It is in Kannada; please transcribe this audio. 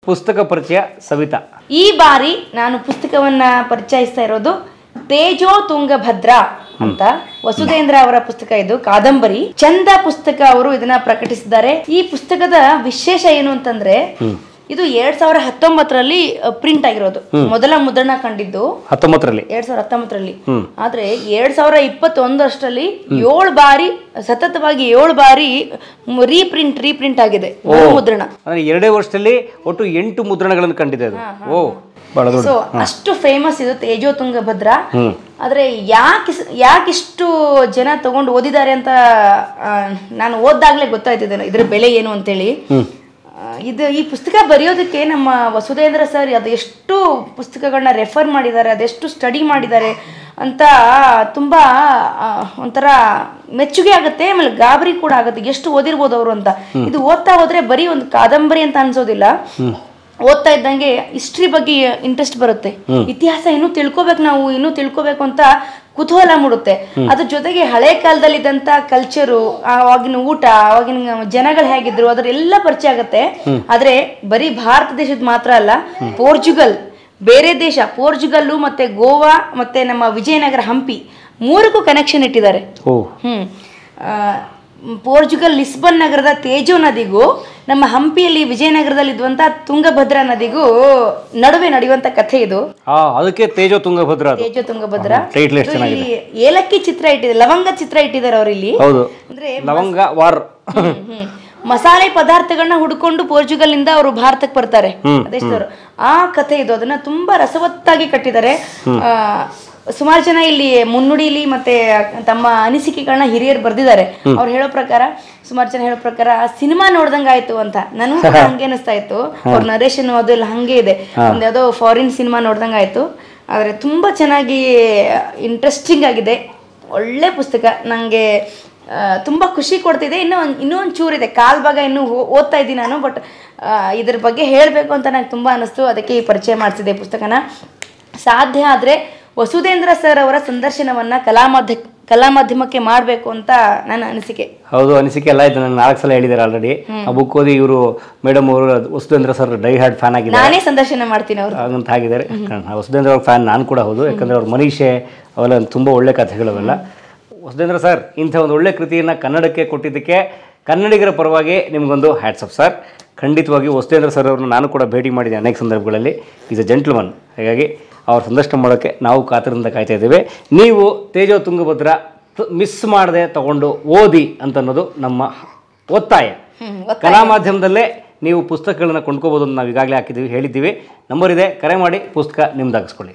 ಪುಸ್ತಕ ಪರಿಚಯ ಸವಿತಾ ಈ ಬಾರಿ ನಾನು ಪುಸ್ತಕವನ್ನ ಪರಿಚಯಿಸ್ತಾ ಇರೋದು ತೇಜೋ ತುಂಗಭದ್ರ ಅಂತ ವಸುಧೇಂದ್ರ ಅವರ ಪುಸ್ತಕ ಇದು ಕಾದಂಬರಿ ಚಂದ ಪುಸ್ತಕ ಅವರು ಇದನ್ನ ಪ್ರಕಟಿಸಿದ್ದಾರೆ ಈ ಪುಸ್ತಕದ ವಿಶೇಷ ಏನು ಅಂತಂದ್ರೆ ಇದು ಎರಡ್ ಸಾವಿರ ಹತ್ತೊಂಬತ್ತರಲ್ಲಿ ಪ್ರಿಂಟ್ ಆಗಿರೋದು ಮೊದಲ ಮುದ್ರಣ ಕಂಡಿದ್ದು ಹತ್ತೊಂಬತ್ತರಲ್ಲಿ ಎರಡ್ ಸಾವಿರದ ಹತ್ತೊಂಬತ್ತರಲ್ಲಿ ಆದ್ರೆ ಎರಡ್ ಸಾವಿರ ಇಪ್ಪತ್ತೊಂದರಷ್ಟರಲ್ಲಿ ಏಳು ಬಾರಿ ಸತತವಾಗಿ ಏಳು ಬಾರಿ ರೀಪ್ರಿಂಟ್ ರೀಪ್ರಿಂಟ್ ಆಗಿದೆ ಮುದ್ರಣ ಅಂದ್ರೆ ಎರಡೇ ವರ್ಷದಲ್ಲಿ ಒಟ್ಟು ಎಂಟು ಮುದ್ರಣಗಳನ್ನು ಕಂಡಿದೆ ಅದು ಓ ಬಹಳ ದೊಡ್ಡ ಸೊ ಅಷ್ಟು ಫೇಮಸ್ ಇದು ತೇಜೋ ತುಂಗಭದ್ರ ಆದ್ರೆ ಯಾಕೆ ಯಾಕಿಷ್ಟು ಜನ ತಗೊಂಡು ಓದಿದ್ದಾರೆ ಅಂತ ಆ, ನಾನು ಓದ್ದಾಗ್ಲೇ ಗೊತ್ತಾಯ್ತಿದೆ ಇದ್ರ ಬೆಲೆ ಏನು ಅಂತೇಳಿ ಆ, ಇದು ಈ ಪುಸ್ತಕ ಬರೆಯೋದಕ್ಕೆ ನಮ್ಮ ವಸುಧೇಂದ್ರ ಸರ್ ಅದೆಷ್ಟು ಪುಸ್ತಕಗಳನ್ನ ರೆಫರ್ ಮಾಡಿದ್ದಾರೆ ಅದೆಷ್ಟು ಸ್ಟಡಿ ಮಾಡಿದ್ದಾರೆ ಅಂತ ತುಂಬಾ ಆ, ಒಂಥರ ಮೆಚ್ಚುಗೆ ಆಗುತ್ತೆ ಆಮೇಲೆ ಗಾಬರಿ ಕೂಡ ಆಗುತ್ತೆ ಎಷ್ಟು ಓದಿರ್ಬೋದು ಅವರು ಅಂತ ಇದು ಓದ್ತಾ ಹೋದ್ರೆ ಬರೀ ಒಂದು ಕಾದಂಬರಿ ಅಂತ ಅನ್ಸೋದಿಲ್ಲ ಓದ್ತಾ ಇದ್ದಂಗೆ ಹಿಸ್ಟ್ರಿ ಬಗ್ಗೆ ಇಂಟ್ರೆಸ್ಟ್ ಬರುತ್ತೆ ಇತಿಹಾಸ ಇನ್ನೂ ತಿಳ್ಕೊಬೇಕು ನಾವು ಇನ್ನೂ ತಿಳ್ಕೊಬೇಕು ಅಂತ ಕುತೂಹಲ ಮೂಡುತ್ತೆ ಅದ್ರ ಜೊತೆಗೆ ಹಳೆ ಕಾಲದಲ್ಲಿದ್ದಂತ ಕಲ್ಚರು ಆವಾಗಿನ ಊಟ ಆವಾಗಿನ ಜನಗಳು ಹೇಗಿದ್ರು ಅದ್ರ ಎಲ್ಲ ಪರಿಚಯ ಆಗುತ್ತೆ ಆದ್ರೆ ಬರೀ ಭಾರತ ದೇಶದ ಮಾತ್ರ ಅಲ್ಲ ಪೋರ್ಚುಗಲ್ ಬೇರೆ ದೇಶ ಪೋರ್ಚುಗಲ್ಲು ಮತ್ತೆ ಗೋವಾ ಮತ್ತೆ ನಮ್ಮ ವಿಜಯನಗರ ಹಂಪಿ ಮೂರಕ್ಕೂ ಕನೆಕ್ಷನ್ ಇಟ್ಟಿದ್ದಾರೆ ಓ ಹ್ಮ್ ಆ, ಪೋರ್ಚುಗಲ್ ಲಿಸ್ಬನ್ ನಗರದ ತೇಜೋ ನದಿಗೂ ನಮ್ಮ ಹಂಪಿಯಲ್ಲಿ ವಿಜಯನಗರದಲ್ಲಿ ಇದ್ದಂತ ತುಂಗಭದ್ರಾ ನದಿಗೂ ನಡುವೆ ನಡೆಯುವಂತ ಕಥೆ ಇದು ಹಾ ಅದಕ್ಕೆ ತೇಜೋ ತುಂಗಭದ್ರ ಅದು ತೇಜೋ ತುಂಗಭದ್ರ ಟೈಟ್ಲ್ ಎಷ್ಟು ಇದು ಚೆನ್ನಾಗಿದೆ ಈ ಏಲಕ್ಕಿ ಚಿತ್ರ ಇಟ್ಟಿದೆ ಲವಂಗ ಚಿತ್ರ ಇಟ್ಟಿದ್ದಾರೆ ಅವ್ರು ಇಲ್ಲಿ ಹೌದು ಅಂದ್ರೆ ಲವಂಗ ವಾರ್ ಹ್ಮ್, ಹ್ಮ್. ಮಸಾಲೆ ಪದಾರ್ಥಗಳನ್ನ ಹುಡ್ಕೊಂಡು ಪೋರ್ಚುಗಲ್ ಇಂದ ಅವರು ಭಾರತಕ್ಕೆ ಬರ್ತಾರೆ ದೇಶದವರು ಆ ಕಥೆ ಇದು ಅದನ್ನ ತುಂಬಾ ರಸವತ್ತಾಗಿ ಕಟ್ಟಿದ್ದಾರೆ ಆ, ಸುಮಾರು ಜನ ಇಲ್ಲಿ ಮುನ್ನುಡಿಲಿ ಮತ್ತೆ ತಮ್ಮ ಅನಿಸಿಕೆಗಳನ್ನ ಹಿರಿಯರು ಬರ್ದಿದ್ದಾರೆ ಅವ್ರು ಹೇಳೋ ಪ್ರಕಾರ ಸುಮಾರು ಜನ ಹೇಳೋ ಪ್ರಕಾರ ಸಿನಿಮಾ ನೋಡ್ದಂಗ ಆಯ್ತು ಅಂತ ನನಗೂ ಕೂಡ ಹಂಗೆ ಅನಿಸ್ತಾ ಇತ್ತು ಅವ್ರ ನರೇಶನ್ ಅದೆಲ್ಲ ಹಂಗೆ ಇದೆ ಒಂದ್ ಯಾವ್ದೋ ಫಾರಿನ್ ಸಿನಿಮಾ ನೋಡ್ದಂಗ ಆಯ್ತು ಆದ್ರೆ ತುಂಬಾ ಚೆನ್ನಾಗಿ ಇಂಟ್ರೆಸ್ಟಿಂಗ್ ಆಗಿದೆ ಒಳ್ಳೆ ಪುಸ್ತಕ ನಂಗೆ ಆ, ತುಂಬಾ ಖುಷಿ ಕೊಡ್ತಿದೆ ಇನ್ನೂ ಒಂದು ಇನ್ನೂ ಒಂದು ಚೂರಿದೆ ಕಾಲ್ ಭಾಗ ಇನ್ನೂ ಓ- ಓದ್ತಾ ಇದ್ದೀನಿ ನಾನು ಬಟ್ ಇದ್ರ ಬಗ್ಗೆ ಹೇಳಬೇಕು ಅಂತ ನಂಗೆ ತುಂಬಾ ಅನಿಸ್ತು ಅದಕ್ಕೆ ಈ ಪರಿಚಯ ಮಾಡಿಸಿದೆ ಪುಸ್ತಕನ ಸಾಧ್ಯ ಆದರೆ ವಸುಧೇಂದ್ರ ಸರ್ ಅವರ ಸಂದರ್ಶನವನ್ನ ಕಲಾ ಮಾಧ್ಯ ಕಲಾ ಮಾಧ್ಯಮಕ್ಕೆ ಮಾಡಬೇಕು ಅಂತ ನನ್ನ ಅನಿಸಿಕೆ ಹೌದು ಅನಿಸಿಕೆ ಎಲ್ಲ ಆಯ್ತು ನಂಗೆ ನಾಲ್ಕು ಸಲ ಹೇಳಿದ್ದಾರೆ ಆಲ್ರೆಡಿ ಆ ಬುಕ್ ಓದಿ ಇವರು ಮೇಡಮ್ ಅವರು Vasudhendra sir die hard fan ಆಗಿದ್ದಾರೆ ನಾನೇ ಸಂದರ್ಶನ ಮಾಡ್ತೀನಿ ಅವ್ರು ಹಾಗಂತ ಆಗಿದ್ದಾರೆ ಕಾರಣ ವಸುಧೇಂದ್ರ ಅವ್ರ ಫ್ಯಾನ್ ನಾನು ಕೂಡ ಹೌದು ಯಾಕಂದ್ರೆ ಅವ್ರ ಮನೀಷೆ ಅವೆಲ್ಲ ತುಂಬ ಒಳ್ಳೆ ಕಥೆಗಳು ಅವೆಲ್ಲ ವಸುಧೇಂದ್ರ ಸರ್ ಇಂಥ ಒಂದು ಒಳ್ಳೆ ಕೃತಿಯನ್ನು ಕನ್ನಡಕ್ಕೆ ಕೊಟ್ಟಿದ್ದಕ್ಕೆ ಕನ್ನಡಿಗರ ಪರವಾಗಿ ನಿಮಗೊಂದು ಹ್ಯಾಟ್ಸಪ್ ಸರ್ ಖಂಡಿತವಾಗಿ ವಸುಧೇಂದ್ರ ಸರ್ ಅವ್ರನ್ನ ನಾನು ಕೂಡ ಭೇಟಿ ಮಾಡಿದ್ದೆ ಅನೇಕ ಸಂದರ್ಭಗಳಲ್ಲಿ ಈಸ್ ಅ ಜೆಂಟ್ಲ್ಮನ್ ಹಾಗಾಗಿ ಅವ್ರ ಸಂದರ್ಶನ ಮಾಡೋಕ್ಕೆ ನಾವು ಕಾತರದಿಂದ ಕಾಯ್ತಾ ಇದ್ದೇವೆ ನೀವು ತೇಜೋ ತುಂಗಭದ್ರ ಮಿಸ್ ಮಾಡದೆ ತಗೊಂಡು ಓದಿ ಅಂತ ಅನ್ನೋದು ನಮ್ಮ ಒತ್ತಾಯ ಹ್ಮ್, ಕಲಾ ಮಾಧ್ಯಮದಲ್ಲೇ ನೀವು ಪುಸ್ತಕಗಳನ್ನ ಕೊಂಡ್ಕೋಬೋದು ಅಂತ ನಾವು ಈಗಾಗಲೇ ಹಾಕಿದ್ದೀವಿ ಹೇಳಿದ್ದೀವಿ ನಂಬರ್ ಇದೆ ಕರೆ ಮಾಡಿ ಪುಸ್ತಕ ನಿಮ್ದಾಗಿಸ್ಕೊಳ್ಳಿ